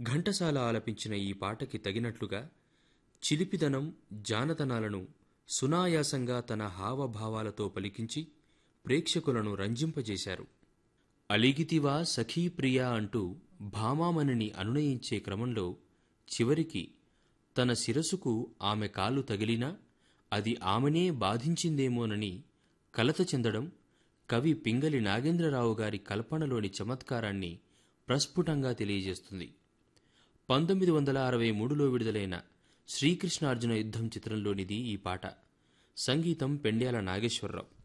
ఘంటసాల ఆలపించిన ఈ పాటకి తగినట్లుగా చిలిపిదనం జానతనాలను సునాయాసంగా తన హావభావాలతో పలికించి ప్రేక్షకులను రంజింపజేశారు అలిగితివా సఖీ ప్రియా అంటూ భామామణిని అనునయించే క్రమంలో చివరికి తన శిరసుకు ఆమె కాలు తగిలినా అది ఆమెనే బాధించిందేమోనని కలత చెందడం కవి పింగలి నాగేంద్రరావు గారి కల్పనలోని చమత్కారాన్ని ప్రస్ఫుటంగా తెలియజేస్తుంది పంతొమ్మిది వందల అరవై మూడులో విడుదలైన శ్రీకృష్ణార్జున యుద్ధం చిత్రంలోనిది ఈ పాట సంగీతం పెండ్యాల నాగేశ్వరరావు